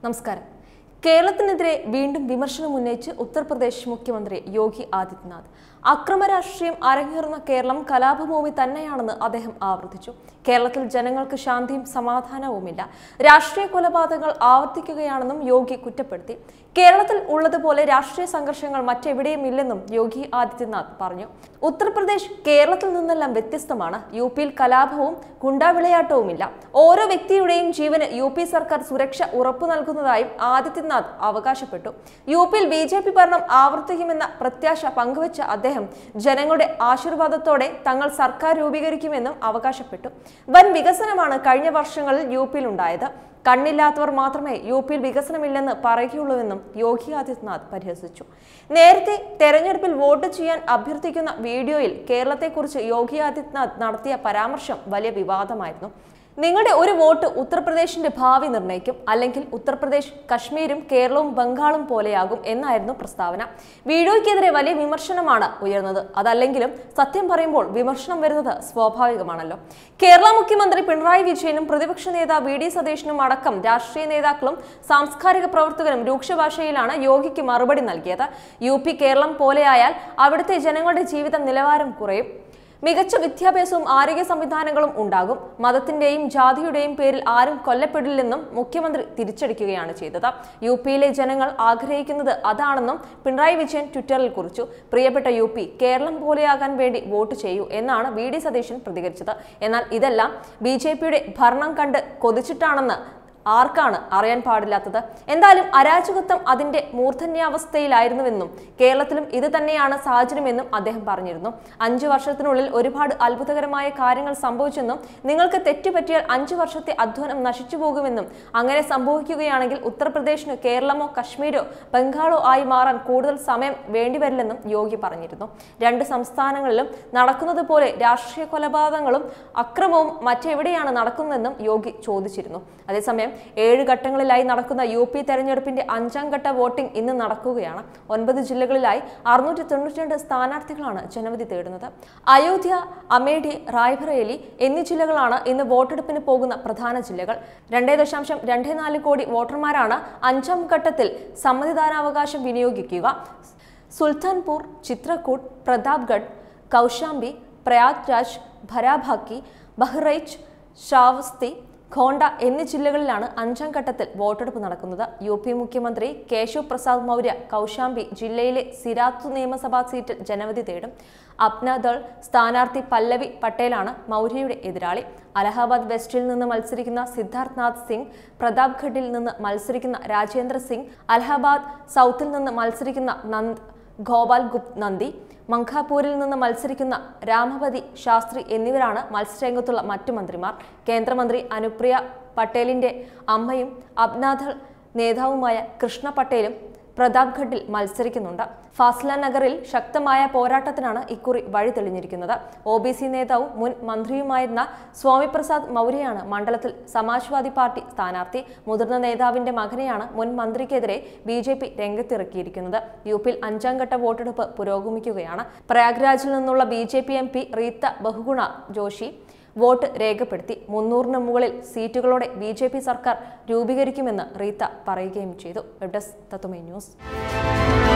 നമസ്കാരം കേരളത്തിനെതിരെ വീണ്ടും വിമർശനം ഉന്നയിച്ച് ഉത്തർപ്രദേശ് മുഖ്യമന്ത്രി യോഗി ആദിത്യനാഥ് അക്രമ രാഷ്ട്രീയം അരങ്ങേറുന്ന കേരളം കലാപഭൂമി തന്നെയാണെന്ന് അദ്ദേഹം ആവർത്തിച്ചു കേരളത്തിൽ ജനങ്ങൾക്ക് ശാന്തിയും സമാധാനവുമില്ല രാഷ്ട്രീയ കൊലപാതകങ്ങൾ ആവർത്തിക്കുകയാണെന്നും യോഗി കുറ്റപ്പെടുത്തി കേരളത്തിൽ ഉള്ളതുപോലെ രാഷ്ട്രീയ സംഘർഷങ്ങൾ മറ്റെവിടെയും ഇല്ലെന്നും യോഗി ആദിത്യനാഥ് പറഞ്ഞു ഉത്തർപ്രദേശ് കേരളത്തിൽ നിന്നെല്ലാം വ്യത്യസ്തമാണ് യു പിയിൽ കലാപവും ഗുണ്ടാവിളയാട്ടവുമില്ല ഓരോ വ്യക്തിയുടെയും ജീവന് യു പി സർക്കാർ സുരക്ഷ ഉറപ്പു നൽകുന്നതായും ആദിത്യനാഥ് അവകാശപ്പെട്ടു യു പിയിൽ ബി ജെ പി ഭരണം ആവർത്തിക്കുമെന്ന പ്രത്യാശ പങ്കുവച്ച അദ്ദേഹം ജനങ്ങളുടെ ആശീർവാദത്തോടെ തങ്ങൾ സർക്കാർ രൂപീകരിക്കുമെന്നും അവകാശപ്പെട്ടു വൻ വികസനമാണ് കഴിഞ്ഞ വർഷങ്ങളിൽ യു പിയിൽ ഉണ്ടായത് കണ്ണില്ലാത്തവർ മാത്രമേ യു പിയിൽ വികസനമില്ലെന്ന് പറയുകയുള്ളൂവെന്നും യോഗി ആദിത്യനാഥ് പരിഹസിച്ചു നേരത്തെ തെരഞ്ഞെടുപ്പിൽ വോട്ട് ചെയ്യാൻ അഭ്യർത്ഥിക്കുന്ന വീഡിയോയിൽ കേരളത്തെക്കുറിച്ച് യോഗി ആദിത്യനാഥ് നടത്തിയ പരാമർശം വലിയ വിവാദമായിരുന്നു നിങ്ങളുടെ ഒരു വോട്ട് ഉത്തർപ്രദേശിന്റെ ഭാവി നിർണ്ണയിക്കും അല്ലെങ്കിൽ ഉത്തർപ്രദേശ് കശ്മീരും കേരളവും ബംഗാളും പോലെയാകും എന്നായിരുന്നു പ്രസ്താവന വീഡിയോയ്ക്കെതിരെ വലിയ വിമർശനമാണ് ഉയർന്നത് അതല്ലെങ്കിലും സത്യം പറയുമ്പോൾ വിമർശനം വരുന്നത് സ്വാഭാവികമാണല്ലോ കേരള മുഖ്യമന്ത്രി പിണറായി വിജയനും പ്രതിപക്ഷ നേതാവ് വി ഡി സതീശനും അടക്കം രാഷ്ട്രീയ നേതാക്കളും സാംസ്കാരിക പ്രവർത്തകരും രൂക്ഷഭാഷയിലാണ് യോഗിക്ക് മറുപടി നൽകിയത് യു പി കേരളം പോലെയായാൽ അവിടുത്തെ ജനങ്ങളുടെ ജീവിതം നിലവാരം കുറയും മികച്ച വിദ്യാഭ്യാസവും ആരോഗ്യ സംവിധാനങ്ങളും ഉണ്ടാകും മതത്തിന്റെയും ജാതിയുടെയും പേരിൽ ആരും കൊല്ലപ്പെടില്ലെന്നും മുഖ്യമന്ത്രി തിരിച്ചടിക്കുകയാണ് ചെയ്തത് യു പിയിലെ ജനങ്ങൾ ആഗ്രഹിക്കുന്നത് അതാണെന്നും പിണറായി വിജയൻ ട്വിറ്ററിൽ കുറിച്ചു പ്രിയപ്പെട്ട യു പി കേരളം പോലെയാകാൻ വേണ്ടി വോട്ട് ചെയ്യൂ എന്നാണ് വി ഡി സതീശൻ പ്രതികരിച്ചത് എന്നാൽ ഇതെല്ലാം ബി ജെ പിയുടെ ഭരണം കണ്ട് കൊതിച്ചിട്ടാണെന്ന് ആർക്കാണ് അറിയാൻ പാടില്ലാത്തത് എന്തായാലും അരാജകത്വം അതിന്റെ മൂർധന്യാവസ്ഥയിലായിരുന്നുവെന്നും കേരളത്തിലും ഇത് തന്നെയാണ് സാഹചര്യമെന്നും അദ്ദേഹം പറഞ്ഞിരുന്നു അഞ്ചു വർഷത്തിനുള്ളിൽ ഒരുപാട് അത്ഭുതകരമായ കാര്യങ്ങൾ സംഭവിച്ചെന്നും നിങ്ങൾക്ക് തെറ്റുപറ്റിയാൽ അഞ്ചു വർഷത്തെ അധ്വാനം നശിച്ചു പോകുമെന്നും അങ്ങനെ സംഭവിക്കുകയാണെങ്കിൽ ഉത്തർപ്രദേശിന് കേരളമോ കശ്മീരോ ബംഗാളോ ആയി മാറാൻ കൂടുതൽ സമയം വേണ്ടിവരില്ലെന്നും യോഗി പറഞ്ഞിരുന്നു രണ്ട് സംസ്ഥാനങ്ങളിലും നടക്കുന്നത് പോലെ രാഷ്ട്രീയ കൊലപാതകങ്ങളും അക്രമവും മറ്റെവിടെയാണ് നടക്കുന്നതെന്നും യോഗി ചോദിച്ചിരുന്നു അതേസമയം ഏഴ് ഘട്ടങ്ങളിലായി നടക്കുന്ന യു പി തെരഞ്ഞെടുപ്പിന്റെ അഞ്ചാം ഘട്ട വോട്ടിംഗ് ഇന്ന് നടക്കുകയാണ് ഒൻപത് ജില്ലകളിലായി അറുന്നൂറ്റി തൊണ്ണൂറ്റിരണ്ട് സ്ഥാനാർത്ഥികളാണ് ജനവിധി തേടുന്നത് അയോധ്യ അമേഠി റായ്ബറേലി എന്നീ ജില്ലകളാണ് ഇന്ന് വോട്ടെടുപ്പിന് പോകുന്ന പ്രധാന ജില്ലകൾ രണ്ടേ ദശാംശം രണ്ടേ നാല് കോടി വോട്ടർമാരാണ് അഞ്ചാം ഘട്ടത്തിൽ സമ്മതിദാനാവകാശം വിനിയോഗിക്കുക സുൽത്താൻപൂർ ചിത്രകൂട്ട് പ്രതാപ്ഗഡ് കൗശാംബി പ്രയാഗ്രാജ് ഭരാഭാക്കി ബഹ്റൈച്ച് ഷാവസ്തി ഖോണ്ട എന്നീ ജില്ലകളിലാണ് അഞ്ചാം ഘട്ടത്തിൽ വോട്ടെടുപ്പ് നടക്കുന്നത് യു പി മുഖ്യമന്ത്രി കേശവ് പ്രസാദ് മൗര്യ കൗശാംബി ജില്ലയിലെ സിരാത്തു നിയമസഭാ സീറ്റിൽ ജനവിധി തേടും അപ്നദൾ സ്ഥാനാർത്ഥി പല്ലവി പട്ടേലാണ് മൗര്യയുടെ എതിരാളി അലഹാബാദ് വെസ്റ്റിൽ നിന്ന് മത്സരിക്കുന്ന സിദ്ധാർത്ഥ് നാഥ് സിംഗ് പ്രതാപ്ഗഡിൽ നിന്ന് മത്സരിക്കുന്ന രാജേന്ദ്ര സിംഗ് അലഹാബാദ് സൗത്തിൽ നിന്ന് മത്സരിക്കുന്ന നന്ദ് ഗോപാൽ ഗുപ്ത് നന്ദി മങ്കാപൂരിൽ നിന്ന് മത്സരിക്കുന്ന രാമപതി ശാസ്ത്രി എന്നിവരാണ് മത്സരരംഗത്തുള്ള മറ്റു മന്ത്രിമാർ കേന്ദ്രമന്ത്രി അനുപ്രിയ പട്ടേലിന്റെ അമ്മയും അബ്നാഥൾ നേതാവുമായ കൃഷ്ണ പട്ടേലും പ്രതാപ്ഗഡിൽ മത്സരിക്കുന്നുണ്ട് ഫാസ്ല നഗറിൽ ശക്തമായ പോരാട്ടത്തിനാണ് ഇക്കുറി വഴി തെളിഞ്ഞിരിക്കുന്നത് ഒ ബി സി നേതാവും മുൻ മന്ത്രിയുമായിരുന്ന സ്വാമി പ്രസാദ് മൗര്യയാണ് മണ്ഡലത്തിൽ സമാജ്വാദി പാർട്ടി സ്ഥാനാർത്ഥി മുതിർന്ന നേതാവിന്റെ മകനെയാണ് മുൻ മന്ത്രിക്കെതിരെ ബി ജെ പി രംഗത്തിറക്കിയിരിക്കുന്നത് യു പിയിൽ അഞ്ചാം ഘട്ട വോട്ടെടുപ്പ് പുരോഗമിക്കുകയാണ് പ്രയാഗ്രാജിൽ നിന്നുള്ള B J P M P Rita Bahuguna Joshi vote രേഖപ്പെടുത്തി മുന്നൂറിന് മുകളിൽ സീറ്റുകളോടെ ബി ജെ പി സർക്കാർ രൂപീകരിക്കുമെന്ന് റീത്ത പറയുകയും ചെയ്തു വെബ് ഡെസ്ക് തത്തുമൈ ന്യൂസ്